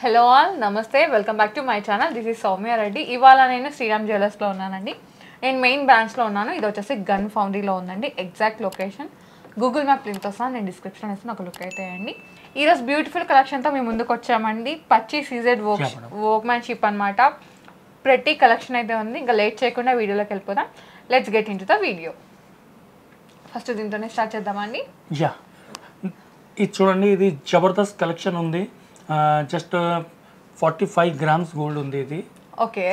hello all నమస్తే welcome back to my channel this is Soumya Reddy ఇవాళ నేను శ్రీరామ్ జ్యువెలర్స్లో ఉన్నానండి నేను మెయిన్ బ్రాంచ్లో ఉన్నాను ఇది వచ్చేసి గన్ ఫౌండరీలో ఉందండి ఎగ్జాక్ట్ లొకేషన్ గూగుల్ మ్యాప్ లింక్తో సహా నేను డిస్క్రిప్షన్ ఇస్తాను ఒక లుక్ అయితే అండి ఈరోజు బ్యూటిఫుల్ కలెక్షన్తో మేము ముందుకు వచ్చామండి పచ్చి సీజెడ్ వర్క్ వర్క్ మ్యాన్షిప్ అనమాట ప్రతి కలెక్షన్ అయితే ఉంది ఇంకా లేట్ చేయకుండా వీడియోలోకి వెళ్ళిపోదాం let's get into the video first దీంతోనే స్టార్ట్ చేద్దామండి యా ఇది చూడండి ఇది జబర్దస్త్ కలెక్షన్ ఉంది just forty five grams gold ఉంది ఇది ఓకే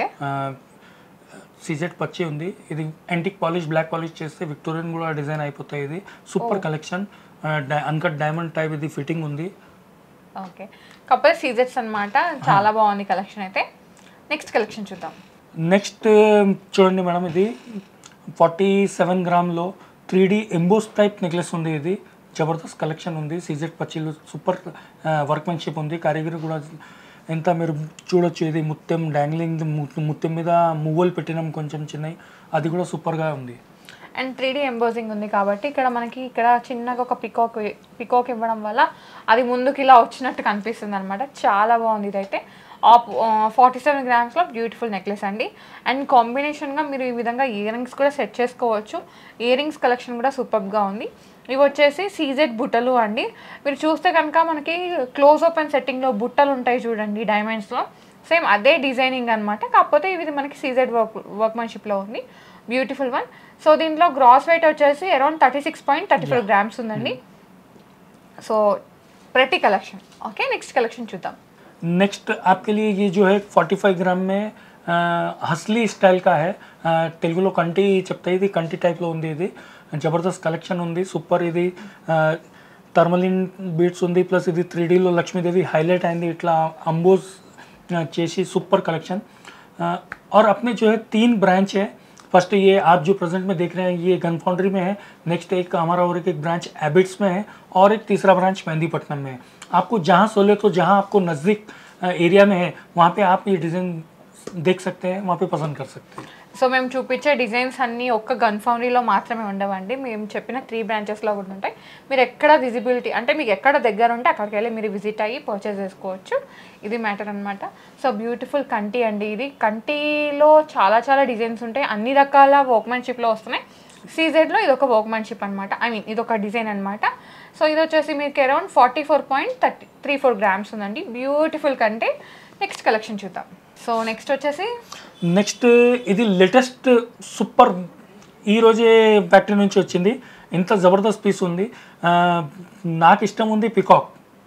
సీజెట్ పచ్చి ఉంది ఇది యాంటిక్ పాలిష్ బ్లాక్ పాలిష్ చేస్తే విక్టోరియన్ కూడా డిజైన్ అయిపోతాయి ఇది super collection uncut diamond type ఇది ఫిట్టింగ్ ఉంది ఓకే కపుల్ సీజెట్స్ అన్నమాట చాలా బాగుంది కలెక్షన్ అయితే నెక్స్ట్ కలెక్షన్ చూద్దాం నెక్స్ట్ చూడండి మేడం ఇది ఫార్టీ సెవెన్ గ్రామ్లో three D emboss type necklace ఉంది ఇది జబర్దస్త్ కలెక్షన్ ఉంది సీజెడ్ పచ్చిలు సూపర్ వర్క్మెన్షిప్ ఉంది కారిగిరి కూడా ఎంత మీరు చూడొచ్చు ఇది ముత్యం డాంగ్లింగ్ ముత్యం మీద మువ్వలు పెట్టినాం కొంచెం చిన్నవి అది కూడా సూపర్గా ఉంది అండ్ త్రీ డీ ఎంబోజింగ్ ఉంది కాబట్టి ఇక్కడ మనకి ఇక్కడ చిన్నగా ఒక పికాక్ పికాక్ ఇవ్వడం వల్ల అది ముందుకు ఇలా వచ్చినట్టు కనిపిస్తుంది అనమాట చాలా బాగుంది ఇదైతే ఆప్ ఫార్టీ సెవెన్ గ్రామ్స్లో బ్యూటిఫుల్ నెక్లెస్ అండి అండ్ కాంబినేషన్గా మీరు ఈ విధంగా ఇయర్ రింగ్స్ కూడా సెట్ చేసుకోవచ్చు ఇయర్ రింగ్స్ కలెక్షన్ కూడా సూపర్గా ఉంది ఇవి వచ్చేసి సీజెడ్ బుట్టలు అండి మీరు చూస్తే కనుక మనకి క్లోజ్ ఓపెన్ సెట్టింగ్లో బుట్టలు ఉంటాయి చూడండి డైమండ్స్లో సేమ్ అదే డిజైనింగ్ అనమాట కాకపోతే ఇది మనకి సీజెడ్ వర్క్ వర్క్మెన్షిప్లో ఉంది బ్యూటిఫుల్ వన్ సో దీంట్లో గ్రాస్ వెయిట్ వచ్చేసి around thirty six point thirty four grams ఉందండి సో ప్రతి కలెక్షన్ ఓకే నెక్స్ట్ కలెక్షన్ చూద్దాం नेक्स्ट आपके लिए ये जो है 45 గ్రామ్ में ఆ, హస్లీ స్టైల్ కా హై ఆ, తెలుగులో కంటి చెప్తాయి ఇది కంటి టైప్లో ఉంది ఇది జబర్దస్త్ కలెక్షన్ ఉంది సూపర్ ఇది థర్మలిన్ బీట్స్ ఉంది ప్లస్ ఇది త్రీ డీలో లక్ష్మీదేవి హైలైట్ అయింది ఇట్లా అంబోజ్ ఆ, చేసి సూपर कलेक्शन और अपने जो है तीन ब्रांच है फर्स्ट ये आप जो प्रेजेंट में देख रहे हैं ये गन फाउंड्री में है नेक्स्ट एक हमारा और एक, एक ब्रांच एबिट्स में है और एक तीसरा ब्रांच मेहंदीपट्टनम में है आपको जहाँ सहूलियत हो जहाँ आपको नज़दीक एरिया में है वहाँ पे आप ये डिज़ाइन देख सकते हैं वहाँ पे पसंद कर सकते हैं సో మేము చూపించే డిజైన్స్ అన్నీ ఒక్క గన్ ఫౌండరీలో మాత్రమే ఉండవండి మేము చెప్పిన త్రీ బ్రాంచెస్లో కూడా ఉంటాయి మీరు ఎక్కడ విజిబిలిటీ అంటే మీకు ఎక్కడ దగ్గర ఉంటే అక్కడికి వెళ్ళి మీరు విజిట్ అయ్యి పర్చేస్ చేసుకోవచ్చు ఇది మ్యాటర్ అనమాట సో బ్యూటిఫుల్ కంటి అండి ఇది కంటిలో చాలా చాలా డిజైన్స్ ఉంటాయి అన్ని రకాల వర్క్మెన్షిప్లో వస్తున్నాయి సీజెడ్లో ఇది ఒక వర్క్మెన్షిప్ అనమాట ఐ మీన్ ఇది ఒక డిజైన్ అనమాట సో ఇది వచ్చేసి మీకు around forty four point thirty three four grams ఉందండి బ్యూటిఫుల్ కంటే నెక్స్ట్ కలెక్షన్ చూద్దాం సో నెక్స్ట్ వచ్చేసి నెక్స్ట్ ఇది లేటెస్ట్ సూపర్ ఈ రోజే ఫ్యాక్టరీ నుంచి వచ్చింది ఇంత జబర్దస్త్ పీస్ ఉంది ఆ, నాకు ఇష్టం ఉంది పికాక్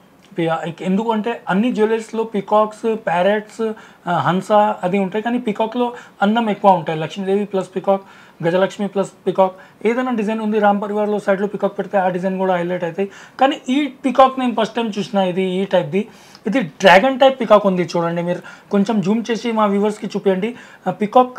ఎందుకు అంటే అన్ని జ్యువెలరీస్లో పికాక్స్ ప్యారెట్స్ హంస అది ఉంటాయి కానీ పికాక్లో అందం ఎక్కువ ఉంటాయి Lakshmidevi plus peacock Gajalakshmi plus peacock ఏదైనా డిజైన్ ఉంది రామ్ పరివార్లో సైడ్లో పికాక్ పెడితే ఆ డిజైన్ కూడా హైలైట్ అవుతాయి కానీ ఈ పికాక్ నేను ఫస్ట్ టైం చూసిన ఇది ఈ టైప్ది ఇది డ్రాగన్ టైప్ పికాక్ ఉంది చూడండి మీరు కొంచెం జూమ్ చేసి మా వ్యూవర్స్కి చూపించండి పికాక్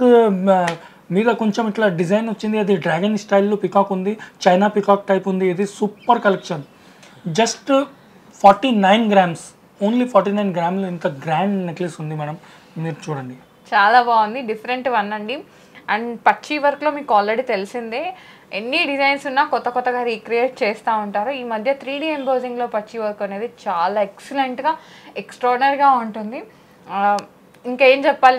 మీద కొంచెం ఇట్లా డిజైన్ వచ్చింది అది డ్రాగన్ స్టైల్లో పికాక్ ఉంది చైనా పికాక్ టైప్ ఉంది ఇది super collection just forty nine grams only forty nine గ్రామ్లో ఇంత గ్రాండ్ నెక్లెస్ ఉంది మేడం మీరు చూడండి చాలా బాగుంది డిఫరెంట్ వన్ అండి అండ్ పచ్చి వర్క్లో మీకు ఆల్రెడీ తెలిసిందే ఎన్ని డిజైన్స్ ఉన్నా కొత్త కొత్తగా రీక్రియేట్ చేస్తూ ఉంటారు ఈ మధ్య త్రీ డీ ఎంబోజింగ్లో పచ్చి వర్క్ అనేది చాలా ఎక్సలెంట్గా ఎక్స్ట్రాడనరీగా ఉంటుంది ఆ, ఇంకేం చెప్పాలి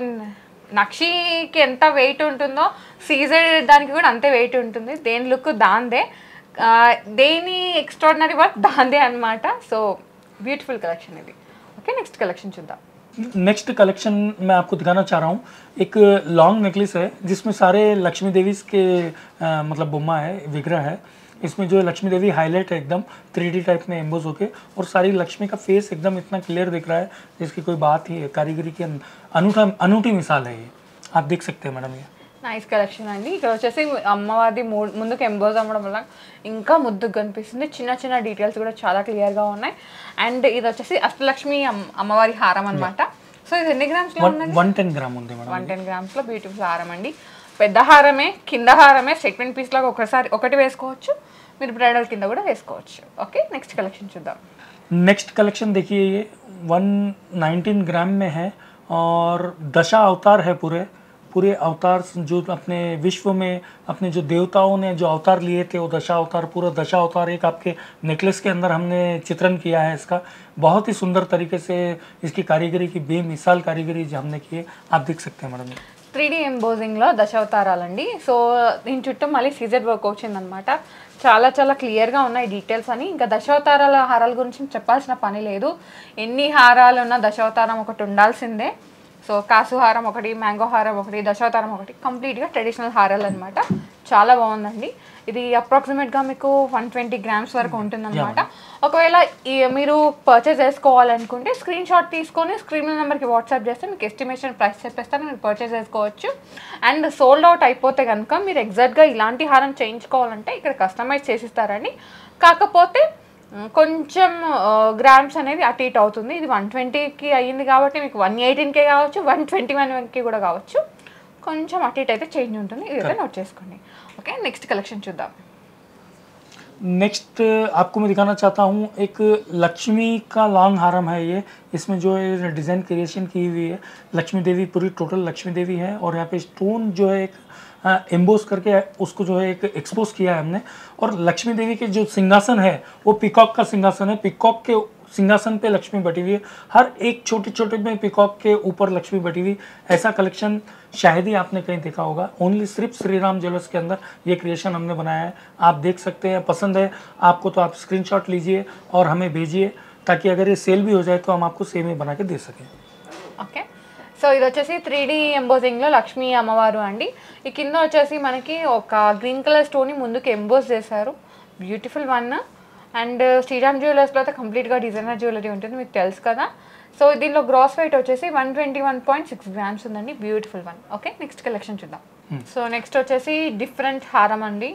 నక్షీకి ఎంత వెయిట్ ఉంటుందో సీజర్ దానికి కూడా అంతే వెయిట్ ఉంటుంది దేని లుక్ దాందే ఆ, దేని ఎక్స్ట్రాడినరీ వర్క్ దాందే అనమాట సో బ్యూటిఫుల్ కలెక్షన్ ఇది ఓకే నెక్స్ట్ కలెక్షన్ చూద్దాం नेक्स्ट कलेक्शन मैं आपको दिखाना चाह रहा हूँ एक लॉन्ग नेकलेस है जिसमें सारे लक्ष्मी देवी के अ, मतलब बुम्मा है विग्रह है इसमें जो है लक्ष्मी देवी हाईलाइट है एकदम थ्री टाइप में एम्बोज होके और सारी लक्ष्मी का फेस एकदम इतना क्लियर दिख रहा है जिसकी कोई बात ही है कारीगरी की अन- अनूठा अनूठी मिसाल है ये आप देख सकते हैं मैडम ये నైస్ కలెక్షన్ అండి ఇక్కడ వచ్చేసి అమ్మవారి మూ- ముందుకు ఎంబోజ్ అవ్వడం వల్ల ఇంకా ముద్దుగా కనిపిస్తుంది చిన్న చిన్న డీటెయిల్స్ కూడా చాలా క్లియర్గా ఉన్నాయి అండ్ ఇది వచ్చేసి అష్టలక్ష్మి అమ్- అమ్మవారి హారం అనమాట సో ఇది ఎన్ని గ్రామ్స్లో वन ఉందండి वन टेन ग्राम ఉంది మేడం వన్ టెన్ గ్రామ్స్లో బ్యూటిఫుల్ హారం అండి పెద్ద హారమే కింద హారమే సెగ్మెంట్ పీస్ లాగా ఒకసారి ఒకటి వేసుకోవచ్చు మీరు బ్రైడల్ కింద కూడా వేసుకోవచ్చు ఓకే నెక్స్ట్ కలెక్షన్ చూద్దాం नेक्स्ट कलेक्शन देखिए ये 119 ग्राम में है और दशा अवतार है पूरे पूरे अवतार जो अपने विश्व में अपने जो देवताओं ने जो अवतार लिए थे वो दशा अवतार पूरा दशा अवतार एक आपके नेकलेस के अंदर हमने चित्रण किया है इसका बहुत ही सुंदर तरीके से इसकी कारीगरी की बेमिसाल कारीगरी जो हमने की है आप देख सकते हैं मैडम త్రీ డీ ఎంబోజింగ్లో దశావతారాలండి సో దీని చుట్టూ మళ్ళీ సీజెడ్ వర్క్ వచ్చిందనమాట చాలా చాలా క్లియర్గా ఉన్నాయి డీటెయిల్స్ అని ఇంకా దశావతారాల హారాల గురించి చెప్పాల్సిన పని లేదు ఎన్ని హారాలు ఉన్న దశావతారం ఒకటి ఉండాల్సిందే సో కాసు హారం ఒకటి మ్యాంగో హారం ఒకటి దశావతారం ఒకటి కంప్లీట్గా ట్రెడిషనల్ హారాలు అనమాట చాలా బాగుందండి ఇది అప్రాక్సిమేట్గా మీకు వన్ ట్వంటీ గ్రామ్స్ వరకు ఉంటుందన్నమాట ఒకవేళ ఈ మీరు పర్చేస్ చేసుకోవాలనుకుంటే స్క్రీన్ షాట్ తీసుకొని స్క్రీన్ నెంబర్కి వాట్సాప్ చేస్తే మీకు ఎస్టిమేషన్ ప్రైస్ చెప్పేస్తాను మీరు పర్చేస్ చేసుకోవచ్చు అండ్ సోల్డ్ అవుట్ అయిపోతే కనుక మీరు ఎగ్జాక్ట్గా ఇలాంటి హారం చేయించుకోవాలంటే ఇక్కడ కస్టమైజ్ చేసిస్తారండి కాకపోతే మ్, కొంచెం గ్రామ్స్ అనేది అటు ఇటు అవుతుంది ఇది వన్ ట్వంటీకి అయ్యింది కాబట్టి మీకు వన్ ఎయిటీన్కే కావచ్చు వన్ ట్వంటీ వన్కి కూడా కావచ్చు కొంచెం అటు ఇటు అయితే చేంజ్ ఉంటుంది ఇదైతే నోట్ చేసుకోండి ఓకే నెక్స్ట్ కలెక్షన్ చూద్దాం नेक्स्ट आपको मैं दिखाना चाहता हूँ एक लक्ष्मी का लॉन्ग हारम है ये इसमें जो है डिज़ाइन क्रिएशन की हुई है लक्ष्मी देवी पूरी टोटल लक्ष्मी देवी है और यहाँ पे स्टोन जो है एक एम्बोस करके उसको जो है एक एक्सपोज किया है हमने और लक्ष्मी देवी के जो सिंहासन है वो पिकॉक का सिंहासन है पिकॉक के सिंहासन पे लक्ष्मी बैठी हुई है हर एक छोटे छोटे में पिकॉक के ऊपर लक्ष्मी बैठी हुई ऐसा कलेक्शन शायद ही आपने कहीं देखा होगा ओनली सिर्फ श्री राम ज्वेलर्स के अंदर ये क्रिएशन हमने बनाया है आप देख सकते हैं पसंद है आपको तो आप स्क्रीनशॉट लीजिए और हमें भेजिए ताकि अगर ये सेल भी हो जाए तो हम आपको सेम ही बना के दे सकें ఓకే సో ఇది వచ్చేసి త్రీ డీ ఎంబోజింగ్లో లక్ష్మీ అమ్మవారు అండి ఈ కింద వచ్చేసి మనకి ఒక గ్రీన్ కలర్ స్టోన్ని ముందుకు ఎంబోజ్ చేశారు బ్యూటిఫుల్ వన్ అండ్ శ్రీరామ్ జ్యువెలర్స్లో అయితే కంప్లీట్గా డిజైనర్ జ్యువెలరీ ఉంటుంది మీకు తెలుసు కదా సో దీనిలో గ్రాస్ వెయిట్ వచ్చేసి one twenty one point six grams ఉందండి beautiful one okay next collection చూద్దాం సో నెక్స్ట్ వచ్చేసి డిఫరెంట్ హారం అండి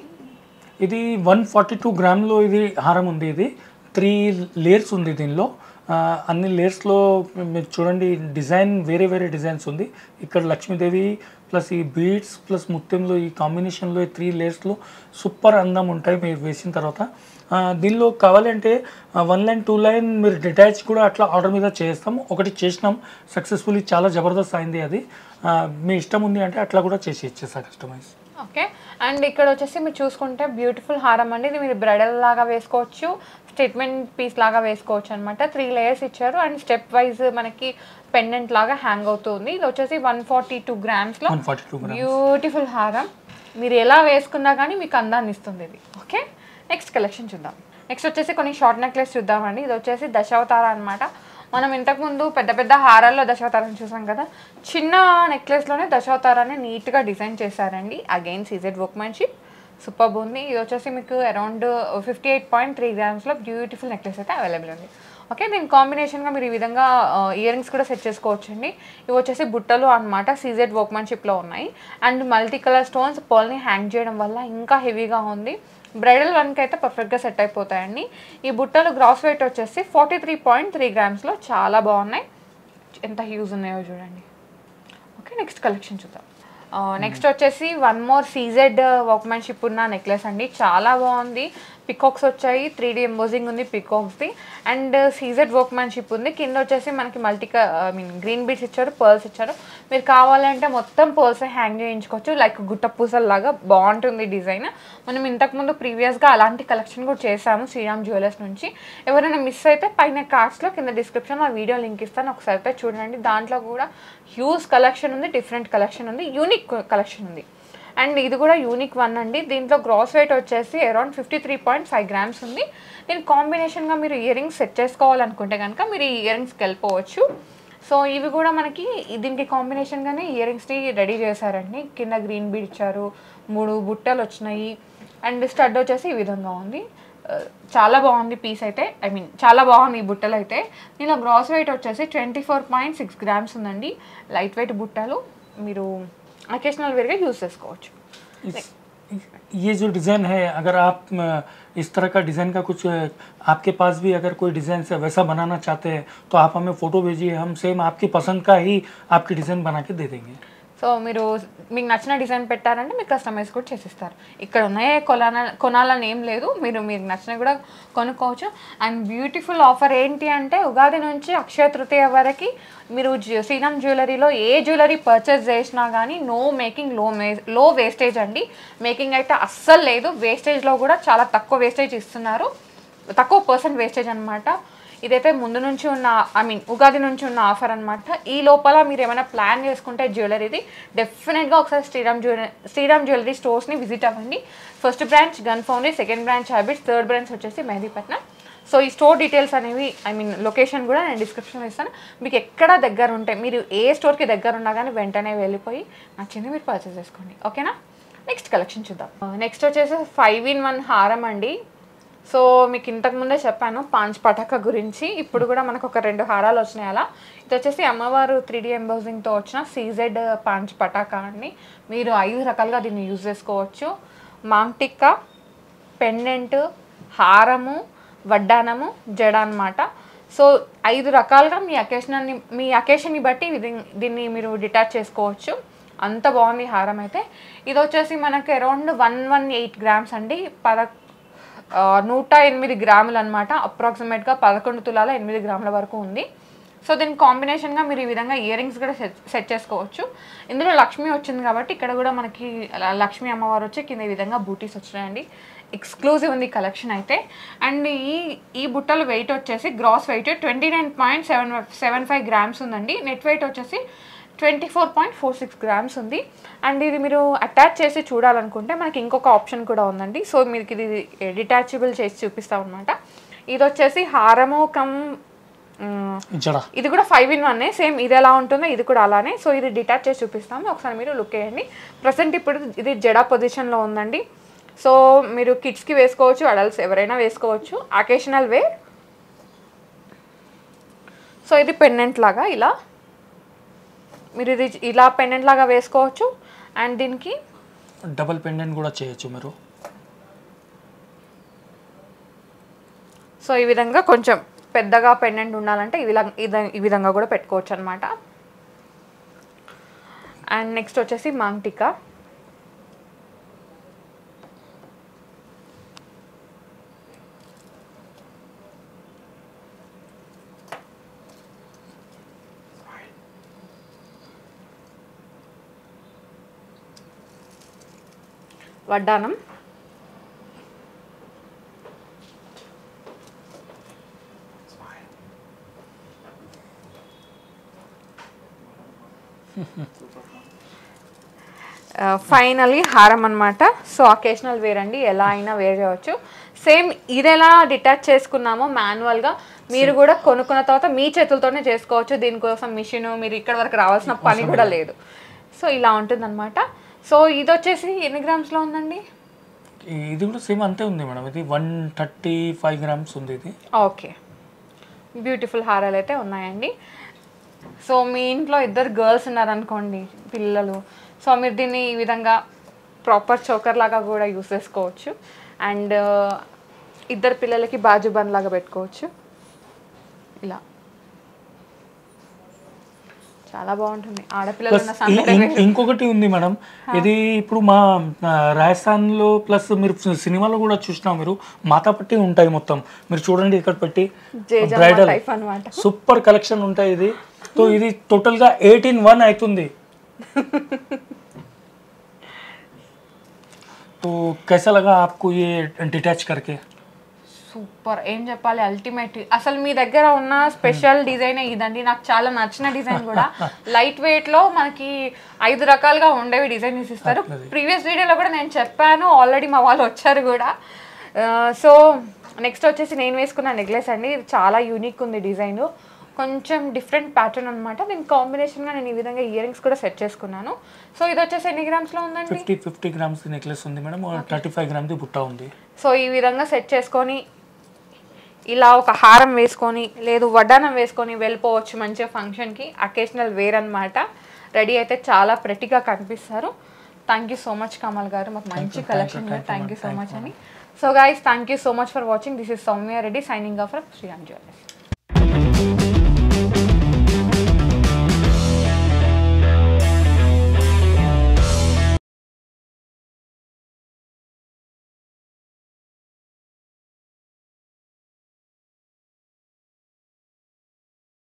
ఇది వన్ ఫార్టీ టూ గ్రామ్లో ఇది హారం ఉంది ఇది త్రీ లేయర్స్ ఉంది దీనిలో ఆ, అన్ని లేయర్స్లో మీరు చూడండి డిజైన్ వేరే వేరే డిజైన్స్ ఉంది ఇక్కడ లక్ష్మీదేవి ప్లస్ ఈ బీడ్స్ ప్లస్ ముత్యంలో ఈ కాంబినేషన్లో ఈ త్రీ లేయర్స్లో సూపర్ అందం ఉంటాయి మీరు వేసిన తర్వాత ఆ, దీనిలో కావాలంటే వన్ లైన్ టూ లైన్ మీరు డిటాచ్ కూడా అట్లా ఆర్డర్ మీద చేస్తాం ఒకటి చేసినాం సక్సెస్ఫుల్లీ చాలా జబర్దస్త్ అయింది అది ఆ, మీ ఇష్టం ఉంది అంటే అట్లా కూడా చేసి ఇచ్చేసా కస్టమైజ్ ఓకే అండ్ ఇక్కడ వచ్చేసి మీరు చూసుకుంటే బ్యూటిఫుల్ హారం అండి ఇది మీరు బ్రైడల్ లాగా వేసుకోవచ్చు స్టేట్మెంట్ పీస్ లాగా వేసుకోవచ్చు అనమాట త్రీ లేయర్స్ ఇచ్చారు అండ్ స్టెప్ వైజ్ మనకి పెండెంట్ లాగా హ్యాంగ్ అవుతుంది ఇది వచ్చేసి వన్ ఫార్టీ టూ గ్రామ్స్లో one forty two gram beautiful హారం మీరు ఎలా వేసుకున్నా కానీ మీకు అందాన్ని ఇస్తుంది ఇది ఓకే నెక్స్ట్ కలెక్షన్ చూద్దాం నెక్స్ట్ వచ్చేసి కొన్ని షార్ట్ నెక్లెస్ చూద్దామండి ఇది వచ్చేసి దశావతార అనమాట మనం ఇంతకుముందు పెద్ద పెద్ద హారాల్లో దశావతారం చూసాం కదా చిన్న నెక్లెస్లోనే దశావతారాన్ని నీట్గా డిజైన్ చేశారండి అగైన్ సీజెడ్ వర్క్మెన్షిప్ సూపర్ ఉంది ఇది వచ్చేసి మీకు around fifty eight point three గ్రామ్స్లో బ్యూటిఫుల్ నెక్లెస్ అయితే అవైలబుల్ ఉంది ఓకే దీని కాంబినేషన్గా మీరు ఈ విధంగా ఇయర్ రింగ్స్ కూడా సెట్ చేసుకోవచ్చండి ఇవి వచ్చేసి బుట్టలు అనమాట సీజెడ్ వర్క్మెన్షిప్లో ఉన్నాయి అండ్ మల్టీ కలర్ స్టోన్స్ పర్ల్ని హ్యాంగ్ చేయడం వల్ల ఇంకా హెవీగా ఉంది బ్రైడల్ వన్కి అయితే పర్ఫెక్ట్గా సెట్ అయిపోతాయండి ఈ బుట్టలు గ్రాస్ వెయిట్ వచ్చేసి ఫార్టీ త్రీ పాయింట్ త్రీ గ్రామ్స్లో చాలా బాగున్నాయి ఎంత హ్యూజ్ ఉన్నాయో చూడండి ఓకే నెక్స్ట్ కలెక్షన్ చూద్దాం నెక్స్ట్ వచ్చేసి వన్ మోర్ సీజెడ్ వర్క్మెన్షిప్ ఉన్న నెక్లెస్ అండి చాలా బాగుంది పికాక్స్ వచ్చాయి త్రీ డీ ఎంబోజింగ్ ఉంది పికాక్స్ది అండ్ సీజెడ్ వర్క్మెన్షిప్ ఉంది కింద వచ్చేసి మనకి multi I mean green beads ఇచ్చారు పర్ల్స్ ఇచ్చారు మీరు కావాలంటే మొత్తం పర్ల్స్ హ్యాంగ్ చేయించుకోవచ్చు లైక్ గుట్ట పూసల్లాగా బాగుంటుంది డిజైన్ మనం ఇంతకుముందు ప్రీవియస్గా అలాంటి కలెక్షన్ కూడా చేసాము శ్రీరామ్ జ్యువెలర్స్ నుంచి ఎవరైనా మిస్ అయితే పైన కార్డ్స్లో కింద డిస్క్రిప్షన్లో ఆ వీడియో లింక్ ఇస్తాను ఒకసారి అయితే చూడండి దాంట్లో కూడా హ్యూజ్ కలెక్షన్ ఉంది డిఫరెంట్ కలెక్షన్ ఉంది యూనిక్ కలెక్షన్ ఉంది అండ్ ఇది కూడా యూనిక్ వన్ అండి దీంట్లో గ్రాస్ వెయిట్ వచ్చేసి around fifty three point five grams ఉంది దీని కాంబినేషన్గా మీరు ఇయర్ రింగ్స్ సెట్ చేసుకోవాలనుకుంటే కనుక మీరు ఈ ఇయర్ రింగ్స్కి వెళ్ళిపోవచ్చు సో ఇవి కూడా మనకి దీనికి కాంబినేషన్గానే ఇయర్ రింగ్స్ని రెడీ చేశారండి కింద గ్రీన్ బీడ్ ఇచ్చారు మూడు బుట్టలు వచ్చినాయి అండ్ స్టడ్ వచ్చేసి ఈ విధంగా ఉంది ఆ, చాలా బాగుంది పీస్ అయితే ఐ మీన్ చాలా బాగుంది ఈ బుట్టలు అయితే దీనిలో గ్రాస్ వెయిట్ వచ్చేసి twenty four point six grams ఉందండి లైట్ వెయిట్ బుట్టలు మీరు అకేషనల్ వేర్గా యూస్ చేసుకోవచ్చు इस- ये जो डिज़ाइन है अगर आप अ, इस तरह का डिज़ाइन का कुछ अ, आपके पास भी अगर कोई डिज़ाइन से वैसा बनाना चाहते हैं तो आप हमें फ़ोटो भेजिए हम सेम आपकी पसंद का ही आपकी डिज़ाइन बना के दे देंगे సో మీరు మీకు నచ్చిన డిజైన్ పెట్టారంటే మీకు కస్టమైజ్ కూడా చేసిస్తారు ఇక్కడ ఉన్నాయే కొనాల కొనాలని ఏం లేదు మీరు మీకు నచ్చినవి కూడా కొనుక్కోవచ్చు అండ్ బ్యూటిఫుల్ ఆఫర్ ఏంటి అంటే ఉగాది నుంచి అక్షయ తృతీయ వరకు మీరు జ్యు- శ్రీరామ్ జ్యువెలరీలో ఏ జ్యువెలరీ పర్చేస్ చేసినా కానీ నో మేకింగ్ లో మే లో వేస్టేజ్ అండి మేకింగ్ అయితే అస్సలు లేదు వేస్టేజ్లో కూడా చాలా తక్కువ వేస్టేజ్ ఇస్తున్నారు తక్కువ పర్సెంట్ వేస్టేజ్ అనమాట ఇదైతే ముందు నుంచి ఉన్న ఐ మీన్ ఉగాది నుంచి ఉన్న ఆఫర్ అనమాట ఈ లోపల మీరు ఏమైనా ప్లాన్ చేసుకుంటే జ్యువెలరీది డెఫినెట్గా ఒకసారి శ్రీరామ్ జ్యువెలరీ శ్రీరామ్ జ్యువెలరీ స్టోర్స్ని విజిట్ అవ్వండి first branch Gun Foundry second branch Abids third branch వచ్చేసి మెహదీపట్నం సో ఈ స్టోర్ డీటెయిల్స్ అనేవి ఐ మీన్ లొకేషన్ కూడా నేను డిస్క్రిప్షన్లో ఇస్తాను మీకు ఎక్కడ దగ్గర ఉంటే మీరు ఏ స్టోర్కి దగ్గర ఉన్నా కానీ వెంటనే వెళ్ళిపోయి నచ్చింది మీరు పర్చేస్ చేసుకోండి ఓకేనా నెక్స్ట్ కలెక్షన్ చూద్దాం నెక్స్ట్ వచ్చేసి ఫైవ్ ఇన్ వన్ హారం అండి సో మీకు ఇంతకు ముందే చెప్పాను పాంచ్ పటాక గురించి ఇప్పుడు కూడా మనకు ఒక రెండు హారాలు వచ్చినాయి అలా ఇది వచ్చేసి అమ్మవారు త్రీ డి ఎంబోజింగ్తో వచ్చిన సీజెడ్ పాంచ్ పటాక అండి మీరు ఐదు రకాలుగా దీన్ని యూజ్ చేసుకోవచ్చు మాంటిక్క పెండెంట్ హారము వడ్డానము జడ అన్నమాట సో ఐదు రకాలుగా మీ అకేషన్ని మీ అకేషన్ని బట్టి ఇది- దీన్ని మీరు డిటాచ్ చేసుకోవచ్చు అంత బాగుంది హారం అయితే ఇది వచ్చేసి మనకి around one one eight grams అండి పద ఆ, నూట ఎనిమిది గ్రాములు అనమాట అప్రాక్సిమేట్గా పదకొండు తులాల ఎనిమిది గ్రాముల వరకు ఉంది సో దీనికి కాంబినేషన్గా మీరు ఈ విధంగా ఇయర్ రింగ్స్ కూడా సెట్ సెట్ చేసుకోవచ్చు ఇందులో లక్ష్మి వచ్చింది కాబట్టి ఇక్కడ కూడా మనకి ల- లక్ష్మీ అమ్మవారు వచ్చి కింద ఈ విధంగా బూటీస్ వచ్చినాయండి ఎక్స్క్లూజివ్ ఉంది కలెక్షన్ అయితే అండ్ ఈ ఈ బుట్టలు వెయిట్ వచ్చేసి gross weight twenty nine point seven seven five grams ఉందండి నెట్ వెయిట్ వచ్చేసి twenty four point four six grams ఉంది అండ్ ఇది మీరు అటాచ్ చేసి చూడాలనుకుంటే మనకి ఇంకొక ఆప్షన్ కూడా ఉందండి సో మీకు ఇది డిటాచబుల్ చేసి చూపిస్తాం అనమాట ఇది వచ్చేసి హారము కమ్ మ్, జడ ఇది కూడా ఫైవ్ ఇన్ వన్ సేమ్ ఇది ఎలా ఉంటుందో ఇది కూడా అలానే సో ఇది డిటాచ్ చేసి చూపిస్తాము ఒకసారి మీరు లుక్ వేయండి ప్రజెంట్ ఇప్పుడు ఇది జడా పొజిషన్లో ఉందండి సో మీరు కిడ్స్కి వేసుకోవచ్చు అడల్ట్స్ ఎవరైనా వేసుకోవచ్చు అకేషనల్ వే సో ఇది పెండెంట్ లాగా ఇలా మీరు ఇది ఇలా పెండెంట్ లాగా వేసుకోవచ్చు అండ్ దీనికి డబల్ పెండెంట్ కూడా చేయొచ్చు మీరు సో ఈ విధంగా కొంచెం పెద్దగా పెండెంట్ ఉండాలంటే ఈ విధంగా ఇద- ఈ విధంగా కూడా పెట్టుకోవచ్చు అనమాట అండ్ నెక్స్ట్ వచ్చేసి మాంగ్టికా వడ్డానం ఫైనలీ హారం అనమాట సో అకేషనల్ వేర్ అండి ఎలా అయినా వేర్ చేయవచ్చు సేమ్ ఇది ఎలా డిటాచ్ చేసుకున్నామో మాన్యువల్గా మీరు కూడా కొనుక్కున్న తర్వాత మీ చేతులతోనే చేసుకోవచ్చు దీనికోసం మిషన్ మీరు ఇక్కడ వరకు రావాల్సిన పని కూడా లేదు సో ఇలా ఉంటుందన్నమాట సో ఇది వచ్చేసి ఎన్ని గ్రామ్స్లో ఉందండి ఈ- ఇది కూడా సేమ్ అంతే ఉంది మేడం ఇది వన్ థర్టీ ఫైవ్ గ్రామ్స్ ఉంది ఇది ఓకే బ్యూటిఫుల్ హారాలు అయితే ఉన్నాయండి సో మీ ఇంట్లో ఇద్దరు గర్ల్స్ ఉన్నారనుకోండి పిల్లలు సో మీరు దీన్ని ఈ విధంగా ప్రాపర్ చోకర్ లాగా కూడా యూస్ చేసుకోవచ్చు అండ్ ఇద్దరు పిల్లలకి బాజు బన్ లాగా పెట్టుకోవచ్చు ఇలా చాలా బాగుంటుంది ఆడపిల్లలు ప్లస్ ఉన్న ఇ- సందడే ఇం- ఇంకొకటి ఉంది మేడం ఇది ఇప్పుడు మా ఆ, రాజస్థాన్లో ప్లస్ మీరు సినిమాలో కూడా చూసినా మీరు మాతా పట్టి ఉంటాయి మొత్తం మీరు చూడండి ఇక్కడ పెట్టి జేజమ్మ బ్రైడల్ టైప్ అనమాట సూపర్ కలెక్షన్ ఉంటాయి ఇది तो ఇది टोटल గా ఎయిటీన్ వన్ అవుతుంది तो कैसा लगा आपको ये डिटैच करके సూపర్ ఏం చెప్పాలి అల్టిమేట్ అసలు మీ దగ్గర ఉన్న స్పెషల్ డిజైన్ ఇదండి నాకు చాలా నచ్చిన డిజైన్ కూడా లైట్ వెయిట్ లో మనకి ఐదు రకాలుగా ఉండేవి డిజైన్ ఇస్తారు ప్రీవియస్ వీడియోలో కూడా నేను చెప్పాను ఆల్రెడీ మా వాళ్ళు వచ్చారు కూడా సో నెక్స్ట్ వచ్చేసి నేను వేసుకున్న నెక్లెస్ అండి ఇది చాలా యూనిక్ ఉంది డిజైన్ కొంచెం డిఫరెంట్ ప్యాటర్న్ అనమాట దీని కాంబినేషన్గా నేను ఈ విధంగా ఇయర్ రింగ్స్ కూడా సెట్ చేసుకున్నాను సో ఇది వచ్చేసి ఎన్ని గ్రామ్స్లో ఉందండి ఫిఫ్టీ ఫిఫ్టీ గ్రామ్స్ నెక్లెస్ ఉంది మేడం థర్టీ ఫైవ్ గ్రామ్ది బుట్ట ఉంది సో ఈ విధంగా సెట్ చేసుకొని ఇలా ఒక హారం వేసుకొని లేదు వడ్డానం వేసుకొని వెళ్ళిపోవచ్చు మంచిగా ఫంక్షన్కి అకేషనల్ వేర్ అనమాట రెడీ అయితే చాలా ప్రెట్టిగా కనిపిస్తారు thank you so much Kamal garu మాకు మంచి collection thank you so much అని so guys thank you so much for watching this is Soumya Reddy signing off from Sriram jewellers